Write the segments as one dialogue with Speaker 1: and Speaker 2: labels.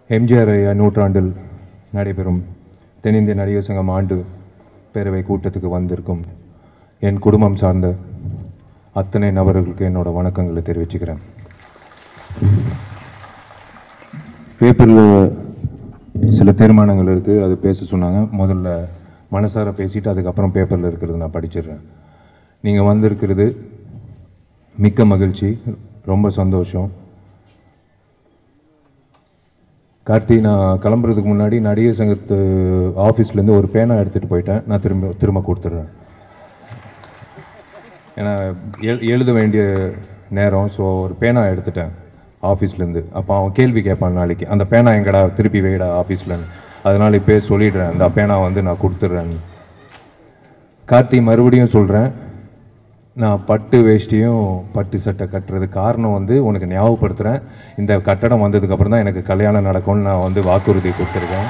Speaker 1: எம்ஜிஆர் ஐயா நூற்றாண்டில் நடைபெறும் தென்னிந்திய நடிகர் சங்கம் ஆண்டு பேரவை கூட்டத்துக்கு வந்திருக்கும் என் குடும்பம் சார்ந்த அத்தனை நபர்களுக்கு என்னோட வணக்கங்களை தெரிவிச்சுக்கிறேன் பேப்பரில் சில தீர்மானங்கள் இருக்குது அது பேச சொன்னாங்க முதல்ல மனசார பேசிட்டு அதுக்கப்புறம் பேப்பரில் இருக்கிறது நான் படிச்சிடுறேன் நீங்கள் வந்திருக்கிறது மிக்க மகிழ்ச்சி ரொம்ப சந்தோஷம் கார்த்தி நான் கிளம்புறதுக்கு முன்னாடி நடிகர் சங்கத்து ஆஃபீஸ்லேருந்து ஒரு பேனா எடுத்துகிட்டு போயிட்டேன் நான் திரும்ப திரும்ப கொடுத்துட்றேன் ஏன்னா எ- எழுத வேண்டிய நேரம் ஸோ ஒரு பேனா எடுத்துட்டேன் ஆஃபீஸ்லேருந்து அப்போ அவன் கேள்வி கேட்பான் நாளைக்கு அந்த பேனா எங்கடா திருப்பி வைடா ஆஃபீஸ்லன்னு அதனால இப்போ சொல்லிடுறேன் அந்த பேனா வந்து நான் கொடுத்துட்றேன்னு கார்த்தி மறுபடியும் சொல்கிறேன் நான் பட்டு வேஷ்டியும் பட்டு சட்டை கட்டுறது காரணம் வந்து உனக்கு ஞாபகப்படுத்துகிறேன் இந்த கட்டடம் வந்ததுக்கப்புறம் தான் எனக்கு கல்யாணம் நடக்கும்னு நான் வந்து வாக்குறுதி கொடுத்துருக்கேன்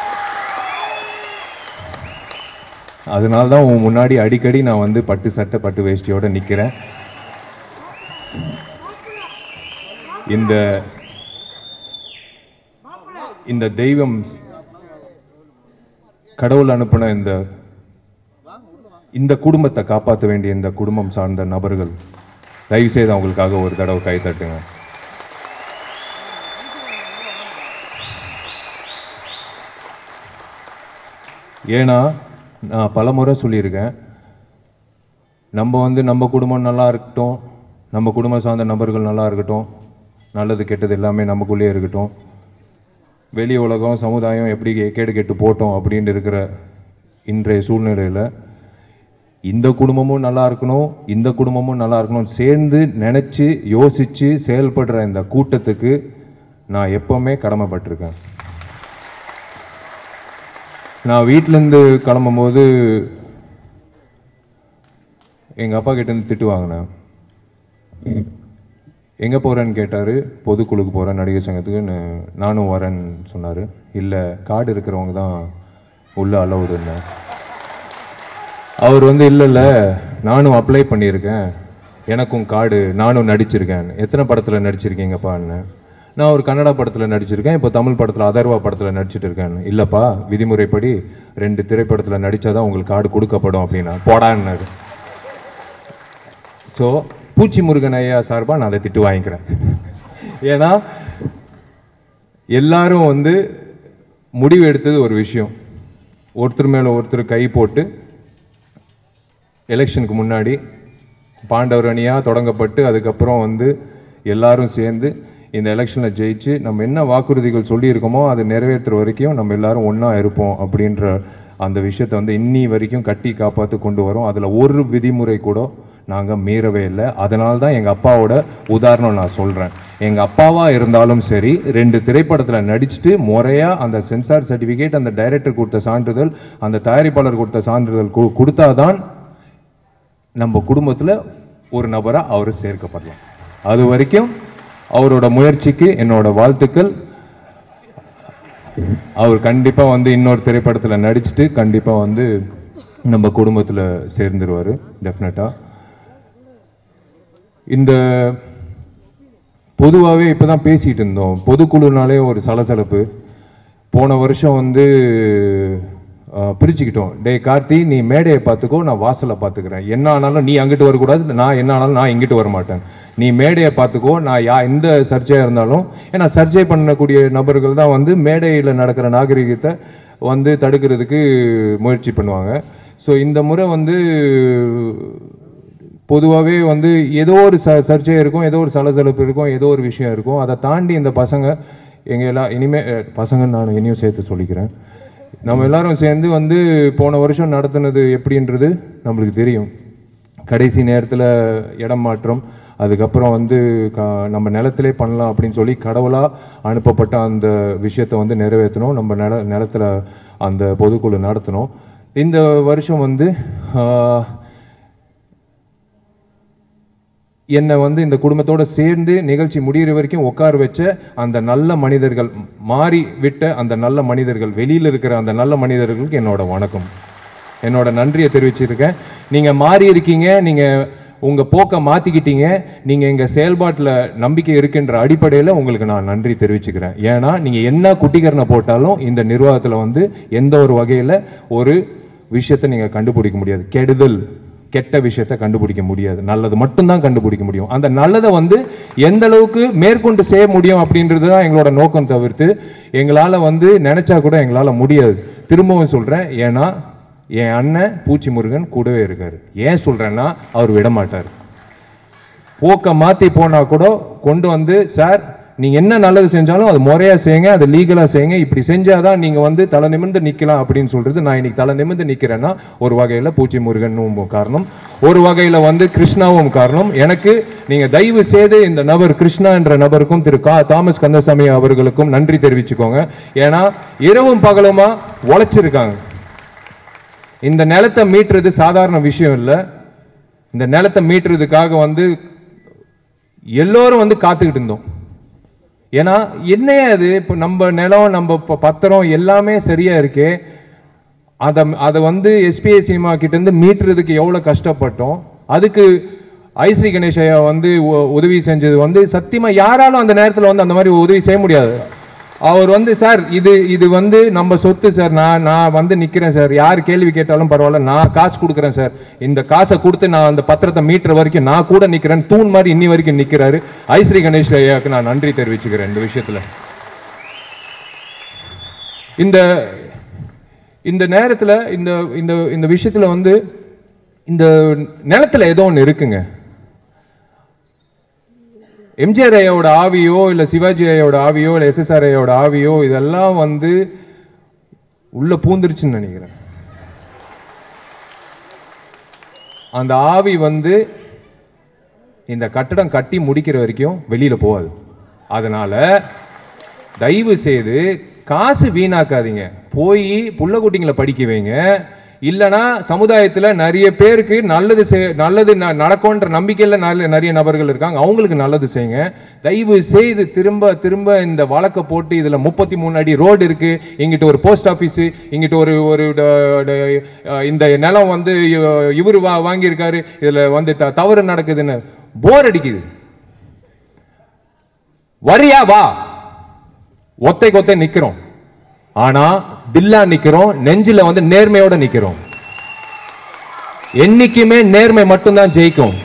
Speaker 1: அதனால தான் உன் முன்னாடி அடிக்கடி நான் வந்து பட்டு சட்டை பட்டு வேஷ்டியோட நிற்கிறேன் இந்த இந்த தெய்வம் கடவுள் அனுப்பின இந்த இந்த குடும்பத்தை காப்பாற்ற வேண்டிய இந்த குடும்பம் சார்ந்த நபர்கள் தயவு செய்து அவங்களுக்காக ஒரு தடவை கை தட்டுங்க ஏன்னா நான் பல முறை சொல்லியிருக்கேன் நம்ம வந்து நம்ம குடும்பம் நல்லா இருக்கட்டும் நம்ம குடும்பம் சார்ந்த நபர்கள் நல்லா இருக்கட்டும் நல்லது கெட்டது எல்லாமே நமக்குள்ளேயே இருக்கட்டும் வெளி உலகம் சமுதாயம் எப்படி கே- கேடு கெட்டு போட்டோம் அப்படின்னு இருக்கிற இன்றைய சூழ்நிலையில் இந்த குடும்பமும் நல்லா இருக்கணும் இந்த குடும்பமும் நல்லா இருக்கணும் சேர்ந்து நினச்சி யோசித்து செயல்படுற இந்த கூட்டத்துக்கு நான் எப்போவுமே கடமைப்பட்டிருக்கேன் நான் வீட்டிலேருந்து கிளம்பும்போது எங்கள் அப்பா கிட்டேருந்து திட்டு வாங்கினேன் எங்கே போகிறேன்னு கேட்டார் பொதுக்குழுக்கு போகிறேன் நடிகர் சங்கத்துக்கு நா- நானும் வரேன்னு சொன்னார் இல்லை கார்டு இருக்கிறவங்க தான் உள்ள அலவுடுன்னு அவர் வந்து இல்லை இல்லை நானும் அப்ளை பண்ணியிருக்கேன் எனக்கும் கார்டு நானும் நடிச்சிருக்கேன் எத்தனை படத்தில் நடிச்சிருக்கீங்கப்பான்னு நான் ஒரு கன்னடா படத்தில் நடிச்சிருக்கேன் இப்போ தமிழ் படத்தில் அதர்வா படத்தில் நடிச்சிட்டு இருக்கேன் இல்லைப்பா விதிமுறைப்படி ரெண்டு திரைப்படத்தில் நடித்தாதான் உங்களுக்கு கார்டு கொடுக்கப்படும் அப்படின்னா போடான்னாரு ஸோ பூச்சி முருகன் ஐயா சார்பாக நான் அதை திட்டு வாங்கிக்கிறேன் ஏன்னா எல்லாரும் வந்து முடிவு எடுத்தது ஒரு விஷயம் ஒருத்தர் மேலே ஒருத்தர் கை போட்டு எலெக்ஷனுக்கு முன்னாடி பாண்டவர் அணியாக தொடங்கப்பட்டு அதுக்கப்புறம் வந்து எல்லாரும் சேர்ந்து இந்த எலெக்ஷனில் ஜெயிச்சு நம்ம என்ன வாக்குறுதிகள் சொல்லியிருக்கோமோ அதை நிறைவேற்றுற வரைக்கும் நம்ம எல்லாரும் ஒன்றா இருப்போம் அப்படின்ற அந்த விஷயத்தை வந்து இன்னி வரைக்கும் கட்டி காப்பாற்றி கொண்டு வரோம் அதில் ஒரு விதிமுறை கூட நாங்கள் மீறவே இல்லை அதனால தான் எங்கள் அப்பாவோட உதாரணம் நான் சொல்கிறேன் எங்கள் அப்பாவாக இருந்தாலும் சரி ரெண்டு திரைப்படத்தில் நடிச்சுட்டு முறையாக அந்த சென்சார் சர்டிஃபிகேட் அந்த டைரக்டர் கொடுத்த சான்றிதழ் அந்த தயாரிப்பாளர் கொடுத்த சான்றிதழ் கு- கொடுத்தாதான் நம்ம குடும்பத்தில் ஒரு நபராக அவர் சேர்க்கப்படலாம் அது வரைக்கும் அவரோட முயற்சிக்கு என்னோட வாழ்த்துக்கள் அவர் கண்டிப்பாக வந்து இன்னொரு திரைப்படத்தில் நடிச்சுட்டு கண்டிப்பாக வந்து நம்ம குடும்பத்தில் சேர்ந்துருவார் டெஃபினட்டாக இந்த பொதுவாகவே இப்போ தான் பேசிகிட்டு இருந்தோம் பொதுக்குழுனாலே ஒரு சலசலப்பு போன வருஷம் வந்து அஹ், பிரிச்சுக்கிட்டோம் டேய் கார்த்தி நீ மேடையை பார்த்துக்கோ நான் வாசலை பார்த்துக்கிறேன் என்ன ஆனாலும் நீ அங்கிட்டு வரக்கூடாது நான் என்ன ஆனாலும் நான் இங்கிட்டு வர மாட்டேன் நீ மேடையை பார்த்துக்கோ நான் யா எந்த சர்ச்சையாக இருந்தாலும் ஏன்னா சர்ச்சை பண்ணக்கூடிய நபர்கள் தான் வந்து மேடையில் நடக்கிற நாகரிகத்தை வந்து தடுக்கிறதுக்கு முயற்சி பண்ணுவாங்க ஸோ இந்த முறை வந்து பொதுவாகவே வந்து ஏதோ ஒரு ச சர்ச்சை இருக்கும் ஏதோ ஒரு சலசலப்பு இருக்கும் ஏதோ ஒரு விஷயம் இருக்கும் அதை தாண்டி இந்த பசங்க எங்கள் எல்லாம் இனிமே அஹ், பசங்கன்னு நான் இனியும் சேர்த்து சொல்லிக்கிறேன் நம்ம எல்லாரும் சேர்ந்து வந்து போன வருஷம் நடத்துனது எப்படின்றது நம்மளுக்கு தெரியும் கடைசி நேரத்தில் இடம் மாற்றம் அதுக்கப்புறம் வந்து க நம்ம நிலத்திலே பண்ணலாம் அப்படின்னு சொல்லி கடவுளாக அனுப்பப்பட்ட அந்த விஷயத்தை வந்து நிறைவேற்றணும் நம்ம நில நிலத்தில் அந்த பொதுக்குழு நடத்தணும் இந்த வருஷம் வந்து ஆஹ், என்னை வந்து இந்த குடும்பத்தோட சேர்ந்து நிகழ்ச்சி முடியிற வரைக்கும் உட்கார வச்ச அந்த நல்ல மனிதர்கள் மாறி விட்ட அந்த நல்ல மனிதர்கள் வெளியில் இருக்கிற அந்த நல்ல மனிதர்களுக்கு என்னோட வணக்கம் என்னோட நன்றியை தெரிவிச்சிருக்கேன் நீங்கள் மாறி இருக்கீங்க நீங்கள் உங்கள் போக்கை மாற்றிக்கிட்டீங்க நீங்கள் எங்கள் செயல்பாட்டில் நம்பிக்கை இருக்குன்ற அடிப்படையில் உங்களுக்கு நான் நன்றி தெரிவிச்சுக்கிறேன் ஏன்னா நீங்கள் என்ன குட்டிகரணை போட்டாலும் இந்த நிர்வாகத்தில் வந்து எந்த ஒரு வகையில் ஒரு விஷயத்தை நீங்கள் கண்டுபிடிக்க முடியாது கெடுதல் கெட்ட விஷயத்தை கண்டுபிடிக்க முடியாது நல்லது மட்டும்தான் கண்டுபிடிக்க முடியும் அந்த நல்லதை வந்து எந்த அளவுக்கு மேற்கொண்டு செய்ய முடியும் அப்படின்றது தான் எங்களோட நோக்கம் தவிர்த்து எங்களால் வந்து நினைச்சா கூட எங்களால் முடியாது திரும்பவும் சொல்கிறேன் ஏன்னா என் அண்ணன் பூச்சி முருகன் கூடவே இருக்காரு ஏன் சொல்கிறேன்னா அவர் விட மாட்டார் போக்கை மாற்றி போனால் கூட கொண்டு வந்து சார் நீங்கள் என்ன நல்லது செஞ்சாலும் அது முறையாக செய்யுங்க அது லீகலாக செய்யுங்க இப்படி செஞ்சாதான் நீங்கள் வந்து தலை நிமிர்ந்து நிற்கலாம் அப்படின்னு சொல்கிறது நான் இன்னைக்கு தலை நிமிர்ந்து நிற்கிறேன்னா ஒரு வகையில் பூச்சி முருகனும் காரணம் ஒரு வகையில் வந்து கிருஷ்ணாவும் காரணம் எனக்கு நீங்கள் தயவு செய்து இந்த நபர் கிருஷ்ணா என்ற நபருக்கும் திரு கா தாமஸ் கந்தசாமி அவர்களுக்கும் நன்றி தெரிவிச்சுக்கோங்க ஏன்னா இரவும் பகலுமா உழைச்சிருக்காங்க இந்த நிலத்தை மீட்டுறது சாதாரண விஷயம் இல்லை இந்த நிலத்தை மீட்டுறதுக்காக வந்து எல்லோரும் வந்து காத்துக்கிட்டு இருந்தோம் ஏன்னா என்னையே அது இப்போ நம்ம நிலம் நம்ம ப- பத்திரம் எல்லாமே சரியா இருக்கே அதை அதை வந்து எஸ்பிஐ சினிமா கிட்ட இருந்து மீட்டுறதுக்கு எவ்வளோ கஷ்டப்பட்டோம் அதுக்கு ஐஸ்ரீ கணேஷ் ஐயா வந்து உ- உதவி செஞ்சது வந்து சத்தியமா யாராலும் அந்த நேரத்தில் வந்து அந்த மாதிரி உதவி செய்ய முடியாது அவர் வந்து சார் இது இது வந்து நம்ம சொத்து சார் நான் நான் வந்து நிற்கிறேன் சார் யார் கேள்வி கேட்டாலும் பரவாயில்ல நான் காசு கொடுக்குறேன் சார் இந்த காசை கொடுத்து நான் அந்த பத்திரத்தை மீட்டுற வரைக்கும் நான் கூட நிற்கிறேன் தூண் மாதிரி இன்னி வரைக்கும் நிற்கிறாரு ஐஸ்ரீ கணேஷ் ஐயாவுக்கு நான் நன்றி தெரிவிச்சுக்கிறேன் இந்த விஷயத்தில் இந்த இந்த நேரத்தில் இந்த இந்த இந்த விஷயத்தில் வந்து இந்த நிலத்துல ஏதோ ஒன்று இருக்குங்க எம்ஜிஆர் ஐயாவோட ஆவியோ இல்லை சிவாஜி ஐயாவோட ஆவியோ இல்லை எஸ்எஸ்ஆர் ஐயாவோட ஆவியோ இதெல்லாம் வந்து உள்ள பூந்துருச்சுன்னு நினைக்கிறேன் அந்த ஆவி வந்து இந்த கட்டடம் கட்டி முடிக்கிற வரைக்கும் வெளியில போகாது அதனால தயவு செய்து காசு வீணாக்காதீங்க போய் புள்ள குட்டிங்களை படிக்க வைங்க இல்லனா சமுதாயத்துல நிறைய பேருக்கு நல்லது செய் நல்லது ந- நடக்கும்ன்ற நம்பிக்கையில நல்ல நிறைய நபர்கள் இருக்காங்க அவங்களுக்கு நல்லது செய்யுங்க தயவு செய்து திரும்ப திரும்ப இந்த வழக்கை போட்டு இதுல முப்பத்தி மூணு அடி ரோடு இருக்கு இங்கிட்ட ஒரு போஸ்ட் ஆஃபீஸ் இங்கிட்ட ஒரு ஒரு ட- ட- அஹ் இந்த நிலம் வந்து இவ- இவரு வா வாங்கியிருக்காரு இதுல வந்து த- தவறு நடக்குதுன்னு போர் அடிக்குது வரியா வா ஒத்தை கொத்தை நிக்கிறோம் ஆனா தில்லா நிக்கிறோம் நெஞ்சில வந்து நேர்மையோட நிக்கிறோம் என்னைக்குமே நேர்மை மட்டும்தான் ஜெயிக்கும்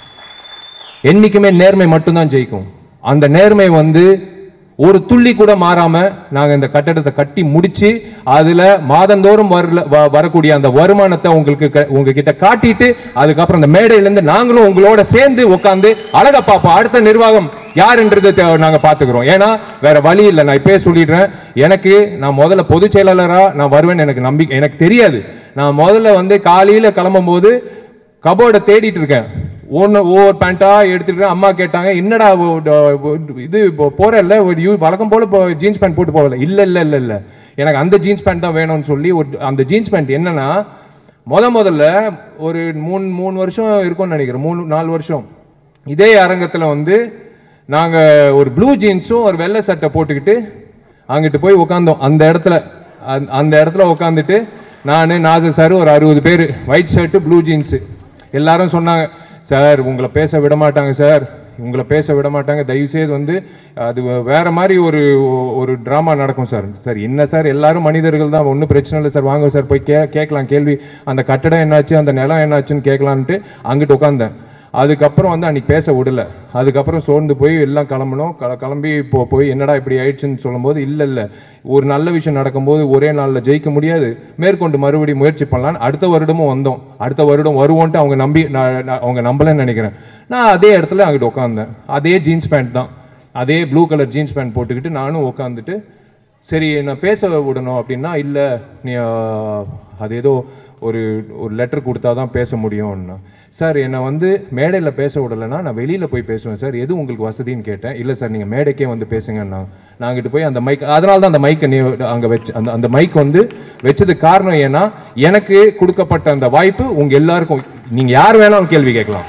Speaker 1: என்னைக்குமே நேர்மை மட்டும்தான் ஜெயிக்கும் அந்த நேர்மை வந்து ஒரு துள்ளி கூட மாறாம நாங்க இந்த கட்டடத்தை கட்டி முடிச்சு அதுல மாதந்தோறும் வரல வ- வரக்கூடிய அந்த வருமானத்தை உங்களுக்கு க- உங்ககிட்ட காட்டிட்டு அதுக்கப்புறம் அந்த மேடையில இருந்து நாங்களும் உங்களோட சேர்ந்து உட்கார்ந்து அழகா பார்ப்போம் அடுத்த நிர்வாகம் யாருன்றது தெ- நாங்க பாத்துக்கிறோம் ஏன்னா வேற வழி இல்லை நான் இப்பயே சொல்லிடுறேன் எனக்கு நான் முதல்ல பொதுச் செயலாளரா நான் வருவேன்னு எனக்கு நம்பிக்கை எனக்கு தெரியாது நான் முதல்ல வந்து காலையில கிளம்பும் போது கபோர்டை தேடிட்டு இருக்கேன் ஒன்று ஒவ்வொரு பேண்ட்டா எடுத்துட்டு அம்மா கேட்டாங்க என்னடா ஓ- ட- இது இப்போ போறல்ல ஒரு யூ வழக்கம் போல இப்போ ஜீன்ஸ் பேண்ட் போட்டு போகல இல்ல இல்ல இல்ல இல்ல எனக்கு அந்த ஜீன்ஸ் பேண்ட் தான் வேணும்னு சொல்லி ஒரு அந்த ஜீன்ஸ் பேண்ட் என்னன்னா முத முதல்ல ஒரு மூணு மூணு வருஷம் இருக்கும்னு நினைக்கிறேன் மூணு நாலு வருஷம் இதே அரங்கத்துல வந்து நாங்க ஒரு ப்ளூ ஜீன்ஸும் ஒரு வெள்ளை சட்டை போட்டுக்கிட்டு அங்கிட்டு போய் உட்காந்தோம் அந்த இடத்துல அந்த- அந்த இடத்துல உட்காந்துட்டு நான் நாசர் சார் ஒரு அறுபது பேர் ஒயிட் ஷர்ட்டு ப்ளூ ஜீன்ஸு எல்லாரும் சொன்னாங்க சார் உங்களை பேச விட மாட்டாங்க சார் உங்களை பேச விட மாட்டாங்க தயவுசெய்து வந்து அது வேற மாதிரி ஒரு ஒரு ட்ராமா நடக்கும் சார் சார் என்ன சார் எல்லாரும் மனிதர்கள் தான் ஒன்றும் பிரச்சனை இல்லை சார் வாங்க சார் போய் கே கேட்கலாம் கேள்வி அந்த கட்டடம் என்னாச்சு அந்த நிலம் என்னாச்சுன்னு கேட்கலான்ட்டு அங்கிட்டு உட்காந்தேன் அதுக்கப்புறம் வந்து அன்னைக்கு பேச விடல அதுக்கப்புறம் சோர்ந்து போய் எல்லாம் கிளம்பணும் க- கிளம்பி இப்போ போய் என்னடா இப்படி ஆயிடுச்சுன்னு சொல்லும்போது இல்லை இல்லை ஒரு நல்ல விஷயம் நடக்கும்போது ஒரே நாளில் ஜெயிக்க முடியாது மேற்கொண்டு மறுபடியும் முயற்சி பண்ணலான்னு அடுத்த வருடமும் வந்தோம் அடுத்த வருடம் வருவோன்ட்டு அவங்க நம்பி நான் நான் அவங்க நம்பலன்னு நினைக்கிறேன் நான் அதே இடத்துல அங்கிட்டு உட்காந்தேன் அதே ஜீன்ஸ் பேண்ட் தான் அதே ப்ளூ கலர் ஜீன்ஸ் பேண்ட் போட்டுக்கிட்டு நானும் உட்காந்துட்டு சரி நான் பேச விடணும் அப்படின்னா இல்லை நீ ஆ, அது ஏதோ ஒரு ஒரு லெட்டர் கொடுத்தா தான் பேச முடியும்னா சார் என்னை வந்து மேடையில் பேச விடலைன்னா நான் வெளியில் போய் பேசுவேன் சார் எது உங்களுக்கு வசதின்னு கேட்டேன் இல்லை சார் நீங்கள் மேடைக்கே வந்து பேசுங்கண்ணா நான் அங்கிட்டு போய் அந்த மைக் அதனால தான் அந்த மைக்கை நீ அங்கே வச்சு அந்த அந்த மைக் வந்து வச்சதுக்கு காரணம் ஏன்னா எனக்கு கொடுக்கப்பட்ட அந்த வாய்ப்பு உங்கள் எல்லாருக்கும் நீங்கள் யார் வேணாலும் கேள்வி கேட்கலாம்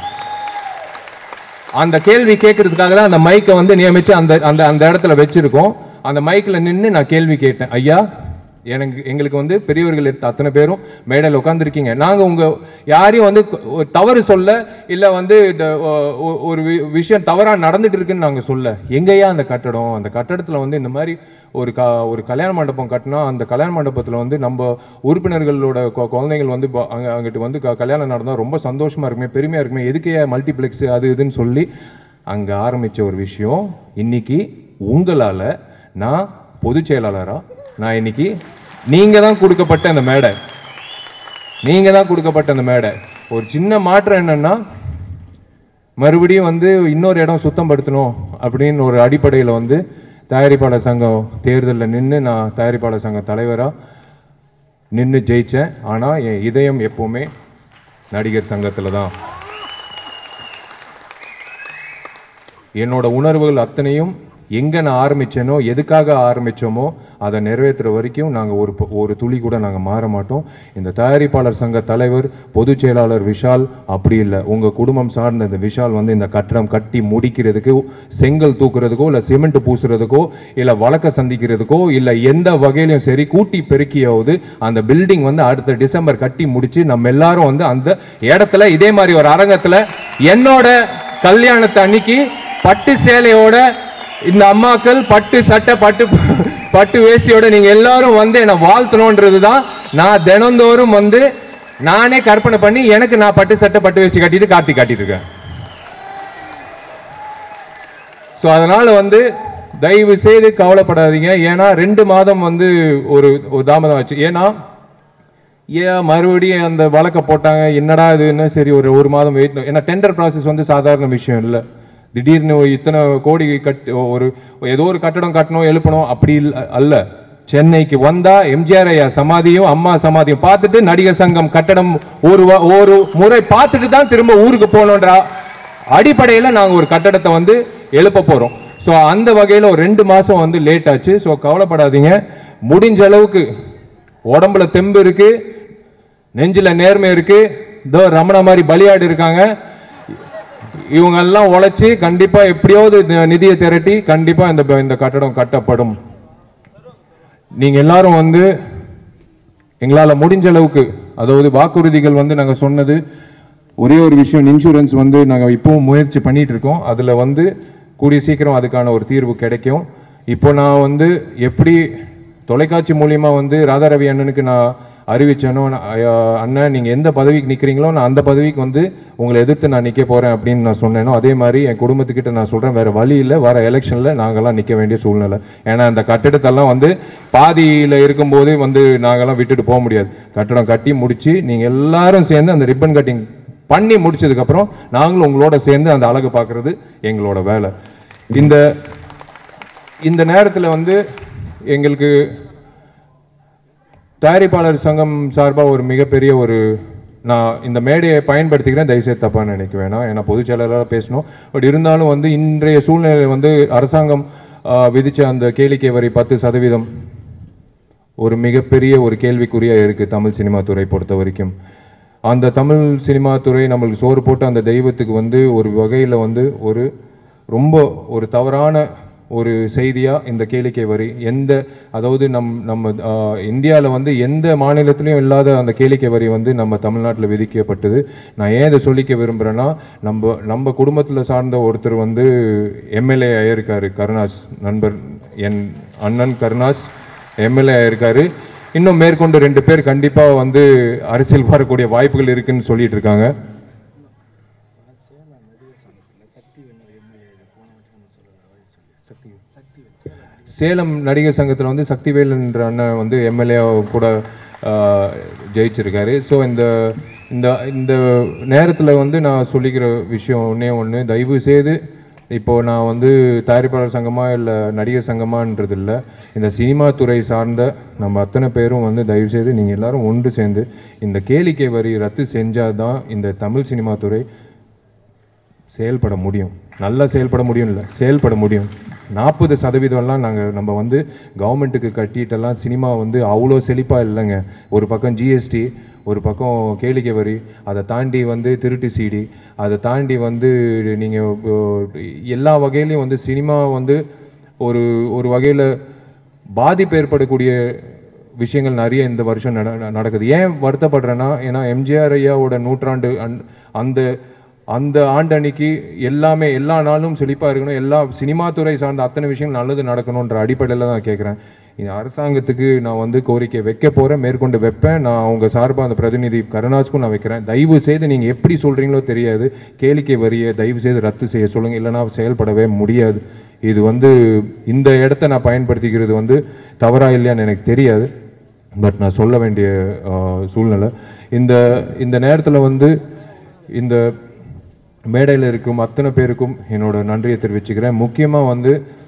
Speaker 1: அந்த கேள்வி கேட்கறதுக்காக தான் அந்த மைக்கை வந்து நியமிச்சு அந்த அந்த அந்த இடத்துல வச்சிருக்கோம் அந்த மைக்கில் நின்று நான் கேள்வி கேட்டேன் ஐயா எனக்கு எங்களுக்கு வந்து பெரியவர்கள் எத்த- அத்தனை பேரும் மேடையில் உட்காந்துருக்கீங்க நாங்கள் உங்கள் யாரையும் வந்து கு- ஒரு தவறு சொல்ல இல்லை வந்து இந்த, ஒ- ஒ- ஒரு வி- விஷயம் தவறாக நடந்துட்டு இருக்குன்னு நாங்கள் சொல்ல எங்கேயா அந்த கட்டடம் அந்த கட்டடத்தில் வந்து இந்த மாதிரி ஒரு க ஒரு கல்யாண மண்டபம் கட்டினா அந்த கல்யாண மண்டபத்தில் வந்து நம்ம உறுப்பினர்களோட கொ- குழந்தைகள் வந்து ப- அங்க அங்கிட்டு வந்து க- கல்யாணம் நடந்தால் ரொம்ப சந்தோஷமா இருக்குமே பெருமையா இருக்குமே எதுக்கே மல்டிப்ளெக்ஸ் அது இதுன்னு சொல்லி அங்கே ஆரம்பிச்ச ஒரு விஷயம் இன்னைக்கு உங்களால் நான் பொதுச் செயலாளரா நான் இன்னைக்கு நீங்க தான் கொடுக்கப்பட்ட அந்த மேடை நீங்க தான் கொடுக்கப்பட்ட அந்த மேடை ஒரு சின்ன மாற்றம் என்னன்னா மறுபடியும் வந்து இன்னொரு இடம் சுத்தம் படுத்தணும் அப்படின்னு ஒரு அடிப்படையில் வந்து தயாரிப்பாளர் சங்கம் தேர்தலில் நின்று நான் தயாரிப்பாளர் சங்க தலைவராக நின்று ஜெயித்தேன் ஆனால் என் இதயம் எப்போவுமே நடிகர் சங்கத்தில் தான் என்னோட உணர்வுகள் அத்தனையும் எங்கே நான் ஆரம்பிச்சேனோ எதுக்காக ஆரம்பிச்சோமோ அதை நிறைவேற்றுற வரைக்கும் நாங்கள் ஒரு ப- ஒரு துளி கூட நாங்கள் மாற மாட்டோம் இந்த தயாரிப்பாளர் சங்க தலைவர் பொதுச் செயலாளர் விஷால் அப்படி இல்லை உங்கள் குடும்பம் சார்ந்த இந்த விஷால் வந்து இந்த கட்டடம் கட்டி முடிக்கிறதுக்கு செங்கல் தூக்குறதுக்கோ இல்லை சிமெண்ட் பூசுறதுக்கோ இல்லை வழக்க சந்திக்கிறதுக்கோ இல்லை எந்த வகையிலையும் சரி கூட்டி பெருக்கியாவது அந்த பில்டிங் வந்து அடுத்த டிசம்பர் கட்டி முடிச்சு நம்ம எல்லாரும் வந்து அந்த இடத்துல இதே மாதிரி ஒரு அரங்கத்தில் என்னோட கல்யாணத்தை அன்னைக்கு பட்டு சேலையோட இந்த அம்மாக்கள் பட்டு சட்டை பட்டு பட்டு வேஷ்டியோட நீங்க எல்லாரும் வந்து என்னை வாழ்த்தணுன்றது தான் நான் தினந்தோறும் வந்து நானே கற்பனை பண்ணி எனக்கு நான் பட்டு சட்டை பட்டு வேஷ்டி கட்டிட்டு கார்த்தி காட்டிட்டு இருக்கேன் ஸோ அதனால வந்து தயவு செய்து கவலைப்படாதீங்க ஏன்னா ரெண்டு மாதம் வந்து ஒரு ஒரு தாமதம் ஆச்சு ஏன்னா ஏன் மறுபடியும் அந்த வழக்க போட்டாங்க என்னடா இதுன்னு சரி ஒரு ஒரு மாதம் வெயிட் ஏன்னா டெண்டர் ப்ராசஸ் வந்து சாதாரண விஷயம் இல்லை திடீர்னு ஒரு இத்தனை கோடி கட் ஒரு ஏதோ ஒரு கட்டடம் கட்டணும் எழுப்பணும் அப்படி இல்ல- அல்ல சென்னைக்கு வந்தா எம்ஜிஆர் ஐயா சமாதியும் அம்மா சமாதியும் பார்த்துட்டு நடிகர் சங்கம் கட்டடம் ஒரு வ- ஒரு முறை பார்த்துட்டு தான் திரும்ப ஊருக்கு போகணுன்ற அடிப்படையில் நாங்கள் ஒரு கட்டடத்தை வந்து எழுப்ப போகிறோம் ஸோ அந்த வகையில் ஒரு ரெண்டு மாதம் வந்து லேட் ஆச்சு ஸோ கவலைப்படாதீங்க முடிஞ்ச அளவுக்கு உடம்புல தெம்பு இருக்கு நெஞ்சில நேர்மை இருக்கு இதோ ரமணா மாதிரி பலியாடு இருக்காங்க இவங்க எல்லாம் உழைச்சி கண்டிப்பா எப்படியாவது இந்த நிதியை திரட்டி கண்டிப்பா இந்த இந்த கட்டடம் கட்டப்படும் நீங்க எல்லாரும் வந்து எங்களால முடிஞ்ச அளவுக்கு அதாவது வாக்குறுதிகள் வந்து நாங்க சொன்னது ஒரே ஒரு விஷயம் இன்சூரன்ஸ் வந்து நாங்க இப்பவும் முயற்சி பண்ணிட்டு இருக்கோம் அதுல வந்து கூடிய சீக்கிரம் அதுக்கான ஒரு தீர்வு கிடைக்கும் இப்போ நான் வந்து எப்படி தொலைக்காட்சி மூலியமா வந்து ராதாரவி அண்ணனுக்கு நான் அறிவிச்சேனோ நான், ஐயா, அண்ணன் நீங்க எந்த பதவிக்கு நிக்கிறீங்களோ நான் அந்த பதவிக்கு வந்து உங்களை எதிர்த்து நான் நிக்க போறேன் அப்படின்னு நான் சொன்னேனோ அதே மாதிரி என் குடும்பத்துக்கிட்ட நான் சொல்றேன் வேற வழி இல்லை வர எலெக்ஷன்ல நாங்கெல்லாம் நிக்க வேண்டிய சூழ்நிலை ஏன்னா அந்த கட்டிடத்தெல்லாம் வந்து பாதியில இருக்கும்போது வந்து நாங்கெல்லாம் விட்டுட்டு போக முடியாது கட்டடம் கட்டி முடிச்சு நீங்க எல்லாரும் சேர்ந்து அந்த ரிப்பன் கட்டிங் பண்ணி முடிச்சதுக்கு அப்புறம் நாங்களும் உங்களோட சேர்ந்து அந்த அழகு பார்க்கிறது எங்களோட வேலை இந்த இந்த நேரத்தில் வந்து எங்களுக்கு தயாரிப்பாளர் சங்கம் சார்பாக ஒரு மிகப்பெரிய ஒரு நான் இந்த மேடையை பயன்படுத்திக்கிறேன் தயவுசெய்து தப்பாக நினைக்க வேணாம் ஏன்னா பொதுச் செயலாளராக பேசணும் பட் இருந்தாலும் வந்து இன்றைய சூழ்நிலை வந்து அரசாங்கம் ஆ, விதிச்ச அந்த கேளிக்கை வரி பத்து சதவீதம் ஒரு மிகப்பெரிய ஒரு கேள்விக்குறியா இருக்கு தமிழ் சினிமா துறை பொறுத்த வரைக்கும் அந்த தமிழ் சினிமா துறை நம்மளுக்கு சோறு போட்டு அந்த தெய்வத்துக்கு வந்து ஒரு வகையில் வந்து ஒரு ரொம்ப ஒரு தவறான ஒரு செய்தியா இந்த கேளிக்கை வரி எந்த அதாவது நம் நம்ம இந்தியாவில் வந்து எந்த மாநிலத்திலையும் இல்லாத அந்த கேளிக்கை வரி வந்து நம்ம தமிழ்நாட்டில் விதிக்கப்பட்டது நான் ஏன் இதை சொல்லிக்க விரும்புகிறேன்னா நம்ம நம்ம குடும்பத்தில் சார்ந்த ஒருத்தர் வந்து எம்எல்ஏ ஆயிருக்காரு கருணாஸ் நண்பர் என் அண்ணன் கருணாஸ் எம்எல்ஏ ஆயிருக்காரு இன்னும் மேற்கொண்டு ரெண்டு பேர் கண்டிப்பா வந்து அரசியல் வரக்கூடிய வாய்ப்புகள் இருக்குன்னு சொல்லிட்டு இருக்காங்க சேலம் நடிகர் சங்கத்தில் வந்து சக்திவேல்ன்ற அண்ணன் வந்து எம்எல்ஏ கூட ஆஹ், ஜெயிச்சிருக்காரு ஸோ இந்த இந்த இந்த நேரத்தில் வந்து நான் சொல்லிக்கிற விஷயம் ஒன்றே ஒன்று தயவு செய்து இப்போ நான் வந்து தயாரிப்பாளர் சங்கமா இல்லை நடிகர் சங்கமான்றது இல்லை இந்த சினிமா துறை சார்ந்த நம்ம அத்தனை பேரும் வந்து தயவு செய்து நீங்கள் எல்லாரும் ஒன்று சேர்ந்து இந்த கேளிக்கை வரி ரத்து செஞ்சால் தான் இந்த தமிழ் சினிமா துறை செயல்பட முடியும் நல்லா செயல்பட முடியும் இல்லை செயல்பட முடியும் நாற்பது சதவீதம்லாம் நாங்கள் நம்ம வந்து கவர்மெண்ட்டுக்கு கட்டிட்டெல்லாம் சினிமா வந்து அவ்வளோ செழிப்பாக இல்லைங்க ஒரு பக்கம் ஜிஎஸ்டி ஒரு பக்கம் கேளிக்கை வரி அதை தாண்டி வந்து திருட்டு சீடி அதை தாண்டி வந்து நீங்கள் எல்லா வகையிலையும் வந்து சினிமா வந்து ஒரு ஒரு வகையில் பாதிப்பு ஏற்படக்கூடிய விஷயங்கள் நிறைய இந்த வருஷம் நட- நடக்குது ஏன் வருத்தப்படுறேன்னா ஏன்னா எம்ஜிஆர் ஐயாவோட நூற்றாண்டு அன்- அந்த அந்த ஆண்டு அன்னைக்கு எல்லாமே எல்லா நாளும் செழிப்பாக இருக்கணும் எல்லா சினிமா துறை சார்ந்த அத்தனை விஷயங்கள் நல்லது நடக்கணுன்ற அடிப்படையில் தான் கேட்குறேன் இந்த அரசாங்கத்துக்கு நான் வந்து கோரிக்கை வைக்க போகிறேன் மேற்கொண்டு வைப்பேன் நான் அவங்க சார்பாக அந்த பிரதிநிதி கருணாஸ்க்கும் நான் வைக்கிறேன் தயவு செய்து நீங்கள் எப்படி சொல்கிறீங்களோ தெரியாது கேளிக்கை வரியை தயவு செய்து ரத்து செய்ய சொல்லுங்கள் இல்லைன்னா செயல்படவே முடியாது இது வந்து இந்த இடத்த நான் பயன்படுத்திக்கிறது வந்து தவறா இல்லையான்னு எனக்கு தெரியாது பட் நான் சொல்ல வேண்டிய ஆஹ், சூழ்நிலை இந்த இந்த நேரத்தில் வந்து இந்த மேடையில் இருக்கும் அத்தனை பேருக்கும் என்னோட நன்றியை தெரிவிச்சுக்கிறேன் முக்கியமாக வந்து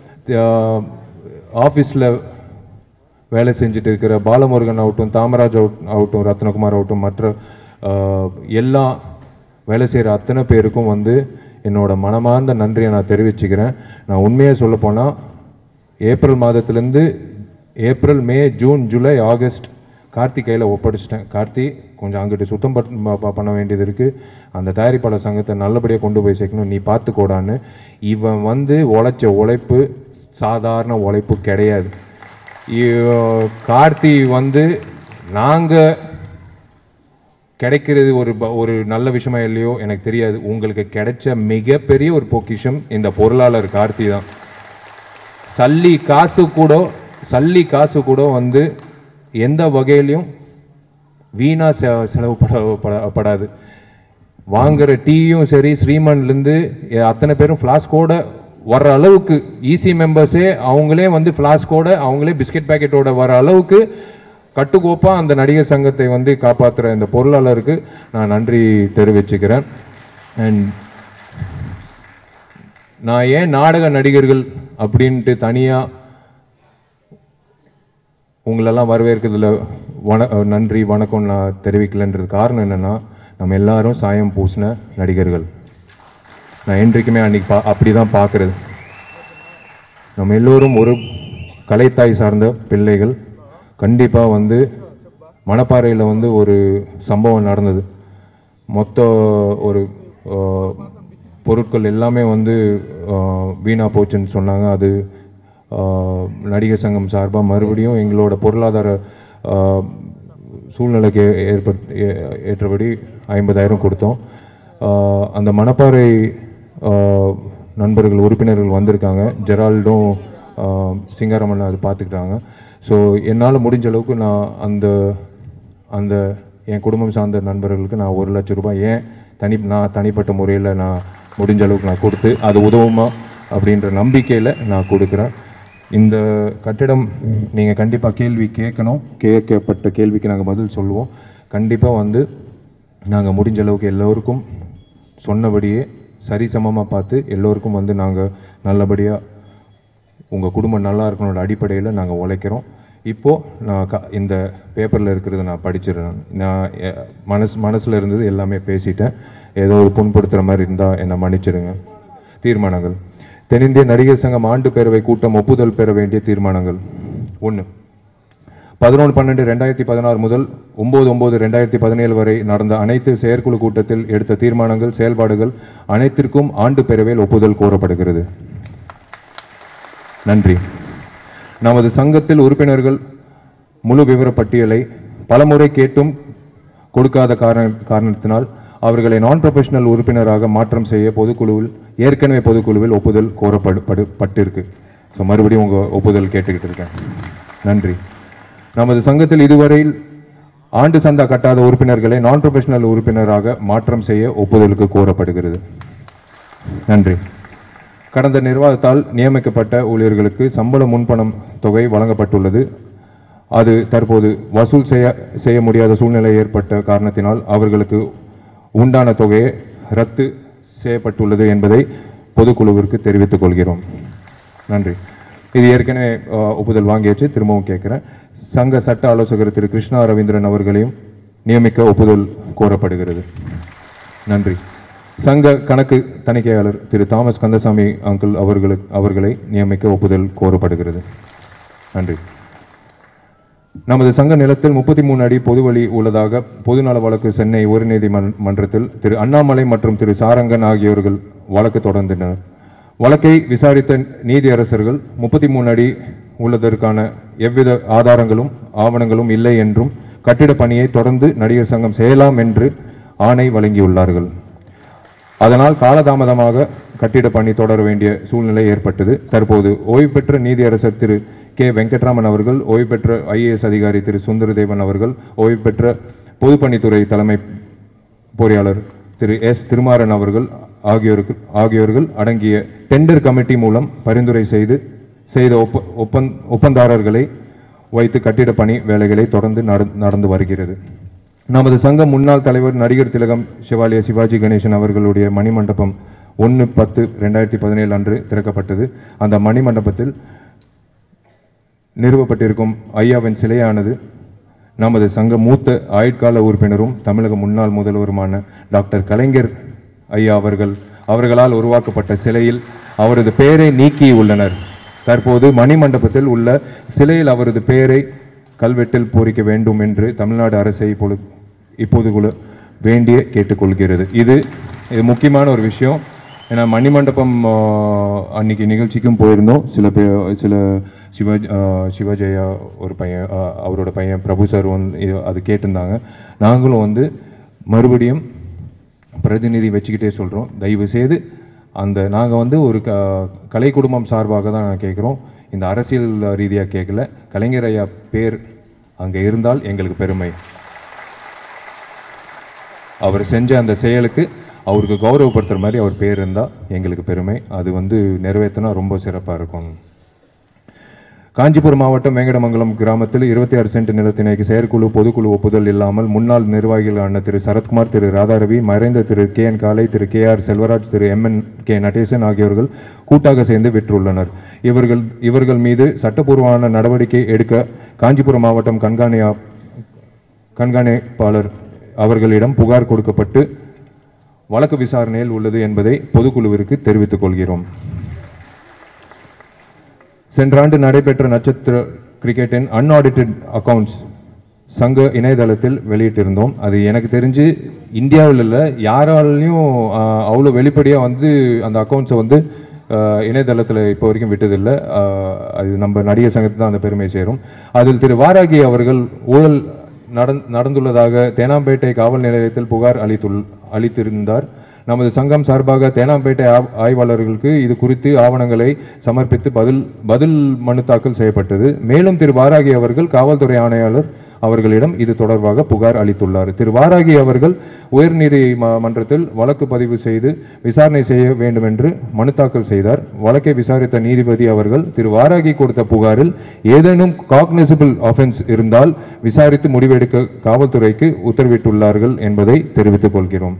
Speaker 1: ஆஃபீஸில் வேலை செஞ்சுட்டு இருக்கிற பாலமுருகன் ஆகட்டும் தாமராஜ் ஆகட்- ஆகட்டும் ரத்னகுமார் ஆகட்டும் மற்ற ஆஹ், எல்லா வேலை செய்கிற அத்தனை பேருக்கும் வந்து என்னோட மனமார்ந்த நன்றியை நான் தெரிவிச்சுக்கிறேன் நான் உண்மையாக சொல்ல போனால் ஏப்ரல் மாதத்துலேருந்து April May June July August Karthi கையில் ஒப்படைச்சிட்டேன் கார்த்தி கொஞ்சம் அங்கிட்டு சுத்தம் பட்- ப- ப- பண்ண வேண்டியது இருக்குது அந்த தயாரிப்பாளர் சங்கத்தை நல்லபடியாக கொண்டு போய் சேர்க்கணும் நீ பார்த்துக்கோடான்னு இவன் வந்து உழைச்ச உழைப்பு சாதாரண உழைப்பு கிடையாது இ- கார்த்தி வந்து நாங்கள் கிடைக்கிறது ஒரு ப- ஒரு நல்ல விஷயமா இல்லையோ எனக்கு தெரியாது உங்களுக்கு கிடைச்ச மிகப்பெரிய ஒரு பொக்கிஷம் இந்த பொருளாளர் கார்த்தி தான் சல்லி காசு கூட சல்லி காசு கூட வந்து எந்த வகையிலையும் வீணா செ செலவு பட பட- படாது வாங்குற டீயும் சரி ஸ்ரீமன்லேருந்து அத்தனை பேரும் ஃப்ளாஸ்கோட வர்ற அளவுக்கு ஈசி மெம்பர்ஸே அவங்களே வந்து ஃப்ளாஸ்கோட அவங்களே பிஸ்கட் பேக்கெட்டோட வர அளவுக்கு கட்டுக்கோப்பா அந்த நடிகர் சங்கத்தை வந்து காப்பாற்றுற இந்த பொருளாளருக்கு நான் நன்றி தெரிவிச்சுக்கிறேன் அண்ட் நான் ஏன் நாடக நடிகர்கள் அப்படின்ட்டு தனியாக உங்களெல்லாம் வரவேற்கிறதுல வண நன்றி வணக்கம் நான் தெரிவிக்கலன்றது காரணம் என்னென்னா நம்ம எல்லாரும் சாயம் பூசின நடிகர்கள் நான் என்றைக்குமே அன்னைக்கு பா அப்படி தான் பார்க்குறது நம்ம எல்லோரும் ஒரு கலைத்தாய் சார்ந்த பிள்ளைகள் கண்டிப்பாக வந்து மணப்பாறையில் வந்து ஒரு சம்பவம் நடந்தது மொத்த ஒரு ஆஹ், பொருட்கள் எல்லாமே வந்து ஆஹ், வீணா போச்சுன்னு சொன்னாங்க அது ஆஹ், நடிகர் சங்கம் சார்பாக மறுபடியும் எங்களோட பொருளாதார ஆஹ், சூழ்நிலைக்கு ஏற்பட் ஏ- ஏற்றபடி ஐம்பதாயிரம் கொடுத்தோம் ஆஹ், அந்த மணப்பாறை ஆஹ், நண்பர்கள் உறுப்பினர்கள் வந்திருக்காங்க ஜெரால்டும் ஆஹ், சிங்காரமன் அது பார்த்துக்கிட்டாங்க ஸோ என்னால் முடிஞ்ச அளவுக்கு நான் அந்த அந்த என் குடும்பம் சார்ந்த நண்பர்களுக்கு நான் ஒரு லட்சம் ரூபாய் ஏன் தனி நான் தனிப்பட்ட முறையில் நான் முடிஞ்ச அளவுக்கு நான் கொடுத்து அது உதவுமா அப்படின்ற நம்பிக்கையில் நான் கொடுக்குறேன் இந்த கட்டிடம் நீங்கள் கண்டிப்பாக கேள்வி கேட்கணும் கேட்கப்பட்ட கேள்விக்கு நாங்கள் பதில் சொல்லுவோம் கண்டிப்பாக வந்து நாங்கள் முடிஞ்ச அளவுக்கு எல்லோருக்கும் சொன்னபடியே சரிசமமாக பார்த்து எல்லோருக்கும் வந்து நாங்கள் நல்லபடியாக உங்கள் குடும்பம் நல்லா இருக்கணுன்ற அடிப்படையில் நாங்கள் உழைக்கிறோம் இப்போது நான் க இந்த பேப்பரில் இருக்கிறத நான் படிச்சிடுறேன் நான் எ- மனசு மனசில் இருந்தது எல்லாமே பேசிட்டேன் ஏதோ ஒரு புண்படுத்துகிற மாதிரி இருந்தால் என்னை மன்னிச்சிடுங்க தீர்மானங்கள் தென்னிந்திய நடிகர் சங்கம் ஆண்டு பேரவை கூட்டம் ஒப்புதல் பெற வேண்டிய தீர்மானங்கள் ஒன்று பதினொன்று பன்னெண்டு ரெண்டாயிரத்தி பதினாறு முதல் ஒம்பது ஒம்பது ரெண்டாயிரத்தி பதினேழு வரை நடந்த அனைத்து செயற்குழு கூட்டத்தில் எடுத்த தீர்மானங்கள் செயல்பாடுகள் அனைத்திற்கும் ஆண்டு பேரவையில் ஒப்புதல் கோரப்படுகிறது நன்றி நமது சங்கத்தில் உறுப்பினர்கள் முழு விவர பட்டியலை பலமுறை கேட்டும் கொடுக்காத காரண காரணத்தினால் அவர்களை நான் ப்ரொஃபஷனல் உறுப்பினராக மாற்றம் செய்ய பொதுக்குழுவில் ஏற்கனவே பொதுக்குழுவில் ஒப்புதல் கோரப்படு படு- பட்டிருக்கு ஸோ மறுபடியும் உங்கள் ஒப்புதல் கேட்டுக்கிட்டு இருக்கேன் நன்றி நமது சங்கத்தில் இதுவரையில் ஆண்டு சந்தா கட்டாத உறுப்பினர்களை நான் ப்ரொஃபஷனல் உறுப்பினராக மாற்றம் செய்ய ஒப்புதலுக்கு கோரப்படுகிறது நன்றி கடந்த நிர்வாகத்தால் நியமிக்கப்பட்ட ஊழியர்களுக்கு சம்பள முன்பணம் தொகை வழங்கப்பட்டுள்ளது அது தற்போது வசூல் செய்ய செய்ய முடியாத சூழ்நிலை ஏற்பட்ட காரணத்தினால் அவர்களுக்கு உண்டான தொகையை ரத்து செய்யப்பட்டுள்ளது என்பதை பொதுக்குழுவிற்கு தெரிவித்துக் கொள்கிறோம் நன்றி இது ஏற்கனவே அஹ், ஒப்புதல் வாங்கியாச்சு திரும்பவும் கேட்குறேன் சங்க சட்ட ஆலோசகர் திரு கிருஷ்ணா ரவீந்திரன் அவர்களையும் நியமிக்க ஒப்புதல் கோரப்படுகிறது நன்றி சங்க கணக்கு தணிக்கையாளர் திரு தாமஸ் கந்தசாமி அங்கிள் அவர்களுக்கு அவர்களை நியமிக்க ஒப்புதல் கோரப்படுகிறது நன்றி நமது சங்க நிலத்தில் முப்பத்தி மூணு அடி பொதுவழி உள்ளதாக பொதுநல வழக்கு சென்னை உயர்நீதிமன்றத்தில் திரு அண்ணாமலை மற்றும் திரு சாரங்கன் ஆகியோர்கள் வழக்கு தொடர்ந்தனர் வழக்கை விசாரித்த நீதியரசர்கள் முப்பத்தி மூணு அடி உள்ளதற்கான எவ்வித ஆதாரங்களும் ஆவணங்களும் இல்லை என்றும் கட்டிடப் பணியை தொடர்ந்து நடிகர் சங்கம் செய்யலாம் என்று ஆணை வழங்கியுள்ளார்கள் அதனால் காலதாமதமாக கட்டிட பணி தொடர வேண்டிய சூழ்நிலை ஏற்பட்டது தற்போது ஓய்வு பெற்ற நீதியரசர் திரு கே வெங்கட்ராமன் அவர்கள் ஓய்வு பெற்ற ஐஏஎஸ் அதிகாரி திரு சுந்தரதேவன் அவர்கள் ஓய்வு பெற்ற பொதுப்பணித்துறை தலைமை பொறியாளர் திரு எஸ் திருமாறன் அவர்கள் ஆகியோருக்கு ஆகியோர்கள் அடங்கிய டெண்டர் கமிட்டி மூலம் பரிந்துரை செய்து செய்த ஒப்ப ஒப்பந் ஒப்பந்தாரர்களை வைத்து கட்டிட பணி வேலைகளை தொடர்ந்து நட- நடந்து வருகிறது நமது சங்க முன்னாள் தலைவர் நடிகர் திலகம் சிவாலய சிவாஜி கணேசன் அவர்களுடைய மணிமண்டபம் ஒன்று பத்து ரெண்டாயிரத்தி பதினேழு அன்று திறக்கப்பட்டது அந்த மணிமண்டபத்தில் நிறுவப்பட்டிருக்கும் ஐயாவின் சிலையானது நமது சங்க மூத்த ஆயுட்கால உறுப்பினரும் தமிழக முன்னாள் முதல்வருமான டாக்டர் கலைஞர் ஐயா அவர்கள் அவர்களால் உருவாக்கப்பட்ட சிலையில் அவரது பெயரை நீக்கி உள்ளனர் தற்போது மணிமண்டபத்தில் உள்ள சிலையில் அவரது பெயரை கல்வெட்டில் பொறிக்க வேண்டும் என்று தமிழ்நாடு அரசை இப்பொழுது இப்போது கூட வேண்டிய கேட்டுக்கொள்கிறது இது இது முக்கியமான ஒரு விஷயம் ஏன்னா மணிமண்டபம் ஆ, அன்னைக்கு நிகழ்ச்சிக்கும் போயிருந்தோம் சில பேர் சில சிவா ஆ, சிவாஜயா ஒரு பையன் ஆ, அவரோட பையன் பிரபு சார் வந்து இது- அது கேட்டிருந்தாங்க நாங்களும் வந்து மறுபடியும் பிரதிநிதி வச்சுக்கிட்டே சொல்கிறோம் தயவு செய்து அந்த நாங்கள் வந்து ஒரு க கலை குடும்பம் சார்பாக தான் கேட்குறோம் இந்த அரசியல் ரீதியாக கேட்கல கலைஞர் ஐயா பேர் அங்கே இருந்தால் எங்களுக்கு பெருமை அவர் செஞ்ச அந்த செயலுக்கு அவருக்கு கௌரவப்படுத்துகிற மாதிரி அவர் பேர் இருந்தால் எங்களுக்கு பெருமை அது வந்து நிறைவேற்றினா ரொம்ப சிறப்பாக இருக்கும் காஞ்சிபுரம் மாவட்டம் வேங்கடமங்கலம் கிராமத்தில் இருபத்தி ஆறு சென்ட் நிலத்தினைக்கு செயற்குழு பொதுக்குழு ஒப்புதல் இல்லாமல் முன்னாள் நிர்வாகிகளான திரு சரத்குமார் திரு ராதாரவி மறைந்த திரு கே என் காலை Thiru K R Selvaraj Thiru M N K Natesan ஆகியோர்கள் கூட்டாக சேர்ந்து விற்றுள்ளனர் இவர்கள் இவர்கள் மீது சட்டப்பூர்வமான நடவடிக்கை எடுக்க காஞ்சிபுரம் மாவட்டம் கண்காணியா கண்காணிப்பாளர் அவர்களிடம் புகார் கொடுக்கப்பட்டு வழக்கு விசாரணையில் உள்ளது என்பதை பொதுக்குழுவிற்கு தெரிவித்துக் கொள்கிறோம் சென்ற ஆண்டு நடைபெற்ற நட்சத்திர கிரிக்கெட்டின் அன்ஆடிட்டட் அக்கவுண்ட்ஸ் சங்க இணையதளத்தில் வெளியிட்டிருந்தோம் அது எனக்கு தெரிஞ்சு இந்தியாவில் இல்லை யாராலையும் ஆஹ், அவ்வளோ வெளிப்படையாக வந்து அந்த அக்கவுண்ட்ஸை வந்து ஆஹ், இணையதளத்தில் இப்போ வரைக்கும் விட்டதில்லை ஆஹ், அது நம்ம நடிகர் சங்கத்துக்கு தான் அந்த பெருமை சேரும் அதில் திரு வாராகி அவர்கள் ஊழல் நடந் நடந்துள்ளதாக தேனாம்பேட்டை காவல் நிலையத்தில் புகார் அளித்துள் அளித்திருந்தார் நமது சங்கம் சார்பாக தேனாம்பேட்டை ஆ- ஆய்வாளர்களுக்கு இது குறித்து ஆவணங்களை சமர்ப்பித்து பதில் பதில் மனு தாக்கல் செய்யப்பட்டது மேலும் திரு வாராகி அவர்கள் காவல்துறை ஆணையாளர் அவர்களிடம் இது தொடர்பாக புகார் அளித்துள்ளார் திரு வாராகி அவர்கள் உயர்நீதி ம- மன்றத்தில் வழக்கு பதிவு செய்து விசாரணை செய்ய வேண்டும் என்று மனு தாக்கல் செய்தார் வழக்கை விசாரித்த நீதிபதி அவர்கள் திரு வாராகி கொடுத்த புகாரில் ஏதேனும் காக்னிசிபிள் ஆஃபென்ஸ் இருந்தால் விசாரித்து முடிவெடுக்க காவல்துறைக்கு உத்தரவிட்டுள்ளார்கள் என்பதை தெரிவித்துக் கொள்கிறோம்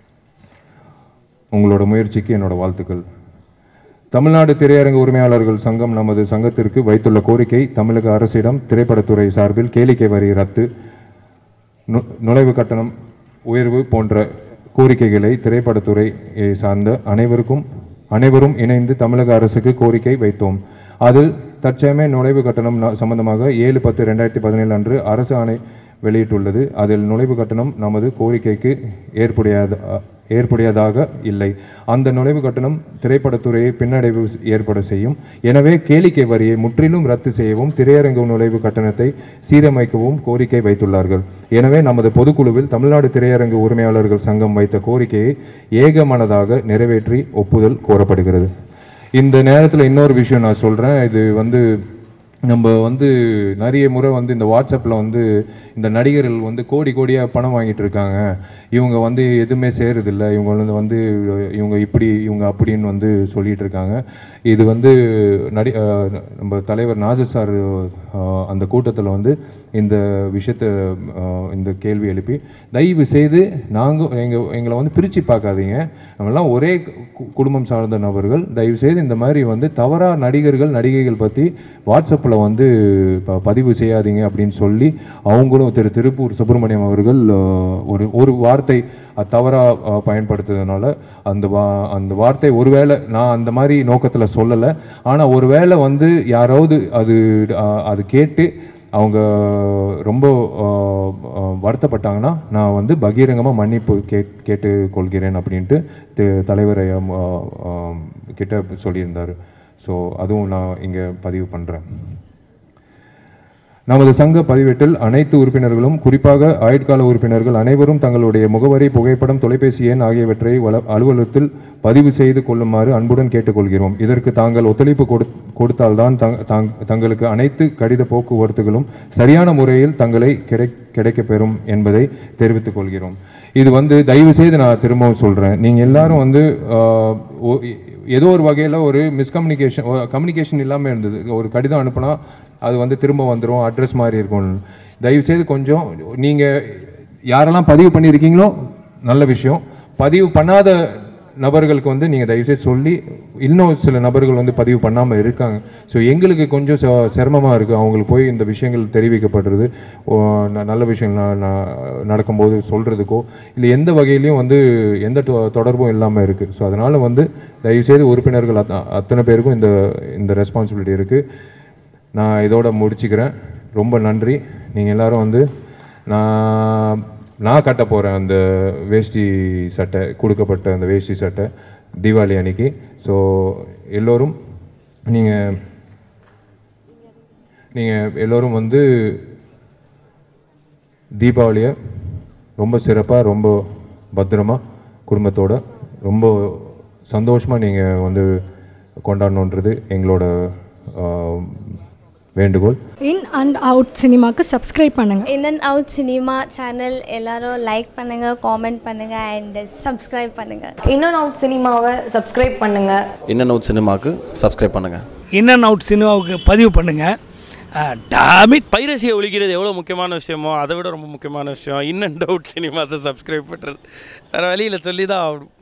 Speaker 1: உங்களோட முயற்சிக்கு என்னோட வாழ்த்துக்கள் தமிழ்நாடு திரையரங்கு உரிமையாளர்கள் சங்கம் நமது சங்கத்திற்கு வைத்துள்ள கோரிக்கை தமிழக அரசிடம் திரைப்படத்துறை சார்பில் கேளிக்கை வரி ரத்து நு- நுழைவு கட்டணம் உயர்வு போன்ற கோரிக்கைகளை திரைப்படத்துறை சார்ந்த அனைவருக்கும் அனைவரும் இணைந்து தமிழக அரசுக்கு கோரிக்கை வைத்தோம் அதில் தற்சமய நுழைவு கட்டணம் ந- சம்பந்தமாக ஏழு பத்து ரெண்டாயிரத்தி பதினேழு அன்று அரசு ஆணை வெளியிட்டுள்ளது அதில் நுழைவு கட்டணம் நமது கோரிக்கைக்கு ஏற்புடையத ஏற்புடையதாக இல்லை அந்த நுழைவு கட்டணம் திரைப்படத்துறையை பின்னடைவு ஏற்பட செய்யும் எனவே கேளிக்கை வரியை முற்றிலும் ரத்து செய்யவும் திரையரங்கு நுழைவு கட்டணத்தை சீரமைக்கவும் கோரிக்கை வைத்துள்ளார்கள் எனவே நமது பொதுக்குழுவில் தமிழ்நாடு திரையரங்கு உரிமையாளர்கள் சங்கம் வைத்த கோரிக்கையை ஏகமனதாக நிறைவேற்றி ஒப்புதல் கோரப்படுகிறது இந்த நேரத்தில் இன்னொரு விஷயம் நான் சொல்கிறேன் இது வந்து நம்ம வந்து நிறைய முறை வந்து இந்த வாட்ஸ்அப்பில் வந்து இந்த நடிகர்கள் வந்து கோடி கோடியாக பணம் வாங்கிட்டு இருக்காங்க இவங்க வந்து எதுவுமே சேருதில்ல இவங்க வந்து வந்து இவங்க இப்படி இவங்க அப்படின்னு வந்து சொல்லிட்டு இருக்காங்க இது வந்து நடி அஹ் நம்ம தலைவர் நாசர் சார் அஹ் அந்த கூட்டத்தில் வந்து இந்த விஷயத்தை அஹ் இந்த கேள்வி எழுப்பி தயவு செய்து நாங்கள் எங்கள் எங்களை வந்து பிரித்து பார்க்காதீங்க நம்மலாம் ஒரே கு- குடும்பம் சார்ந்த நபர்கள் தயவு செய்து இந்த மாதிரி வந்து தவறாக நடிகர்கள் நடிகைகள் பற்றி வாட்ஸ்அப்பில் வந்து ப- பதிவு செய்யாதீங்க அப்படின்னு சொல்லி அவங்களும் திரு திருப்பூர் சுப்பிரமணியம் அவர்கள் அஹ், ஒரு ஒரு வார்த்தை தவறாக பயன்படுத்துறதுனால அந்த வா அந்த வார்த்தை ஒருவேளை நான் அந்த மாதிரி நோக்கத்தில் சொல்லலை ஆனால் ஒருவேளை வந்து யாராவது அது அஹ், அது கேட்டு அவங்க ரொம்ப அஹ், அஹ், வருத்தப்பட்டாங்கன்னா நான் வந்து பகிரங்கமாக மன்னிப்பு கேட் கேட்டுக்கொள்கிறேன் அப்படின்ட்டு தி- தலைவர் ஐயா, அஹ், அஹ், கிட்ட சொல்லியிருந்தார் ஸோ அதுவும் நான் இங்கே பதிவு பண்ணுறேன் நமது சங்க பதிவேட்டில் அனைத்து உறுப்பினர்களும் குறிப்பாக ஆயுட்கால உறுப்பினர்கள் அனைவரும் தங்களுடைய முகவரி புகைப்படம் தொலைபேசி எண் ஆகியவற்றை வள அலுவலகத்தில் பதிவு செய்து கொள்ளுமாறு அன்புடன் கேட்டுக்கொள்கிறோம் இதற்கு தாங்கள் ஒத்துழைப்பு கொடு கொடுத்தால்தான் தங் தங்- தங்களுக்கு அனைத்து கடித போக்குவரத்துகளும் சரியான முறையில் தங்களை கிடை கிடைக்கப்பெறும் என்பதை தெரிவித்துக் கொள்கிறோம் இது வந்து தயவு செய்து நான் திரும்பவும் சொல்கிறேன் நீங்கள் எல்லாரும் வந்து ஆஹ், ஒ- ஏதோ ஒரு வகையில் ஒரு மிஸ்கம்யூனிகேஷன் கம்யூனிகேஷன் இல்லாமல் இருந்தது ஒரு கடிதம் அனுப்புனா அது வந்து திரும்ப வந்துடும் அட்ரஸ் மாதிரி இருக்கும் தயவு செய்து கொஞ்சம் நீங்கள் யாரெல்லாம் பதிவு பண்ணியிருக்கீங்களோ நல்ல விஷயம் பதிவு பண்ணாத நபர்களுக்கு வந்து நீங்கள் தயவுசெய்து சொல்லி இன்னும் சில நபர்கள் வந்து பதிவு பண்ணாமல் இருக்காங்க ஸோ எங்களுக்கு கொஞ்சம் ச- சிரமமா இருக்குது அவங்களுக்கு போய் இந்த விஷயங்கள் தெரிவிக்கப்படுறது ஓ, ந- நல்ல விஷயம் ந- ந- நடக்கும்போது சொல்கிறதுக்கோ இல்லை எந்த வகையிலையும் வந்து எந்த தொ- தொடர்பும் இல்லாமல் இருக்குது ஸோ அதனால் வந்து தயவுசெய்து உறுப்பினர்கள் அத்த- அத்தனை பேருக்கும் இந்த இந்த ரெஸ்பான்சிபிலிட்டி இருக்குது நான் இதோட முடிச்சுக்கிறேன் ரொம்ப நன்றி நீங்கள் எல்லாரும் வந்து நான் நான் கட்ட போகிறேன் அந்த வேஷ்டி சட்டை கொடுக்கப்பட்ட அந்த வேஷ்டி சட்டை தீபாவளி அன்னைக்கு ஸோ எல்லோரும் நீங்கள் நீங்கள் எல்லோரும் வந்து தீபாவளியை ரொம்ப சிறப்பாக ரொம்ப பத்திரமா குடும்பத்தோட ரொம்ப சந்தோஷமாக நீங்கள் வந்து கொண்டாடணுன்றது எங்களோட ஆஹ், வேண்டுகோள்
Speaker 2: இன் அண்ட் அவுட் சினிமாக்கு சப்ஸ்கிரைப் பண்ணுங்கள்
Speaker 3: in and out cinema channel எல்லாரும் லைக் பண்ணுங்கள் காமெண்ட் பண்ணுங்கள் அண்ட் சப்ஸ்கிரைப் பண்ணுங்கள்
Speaker 4: இன் அண்ட் அவுட் சினிமாவை சப்ஸ்கிரைப் பண்ணுங்கள்
Speaker 5: இன் அண்ட் அவுட் சினிமாவுக்கு சப்ஸ்கிரைப் பண்ணுங்கள்
Speaker 6: இன் அண்ட் அவுட் சினிமாவுக்கு பதிவு பண்ணுங்கள் டாமிட்
Speaker 7: பைரசியை ஒழிக்கிறது எவ்வளோ முக்கியமான விஷயமோ அதை விட ரொம்ப முக்கியமான விஷயம் இன் அண்ட் அவுட் சினிமாஸை சப்ஸ்கிரைப் பண்ணுறது வேறு வழியில் சொல்லி தான் ஆகணும்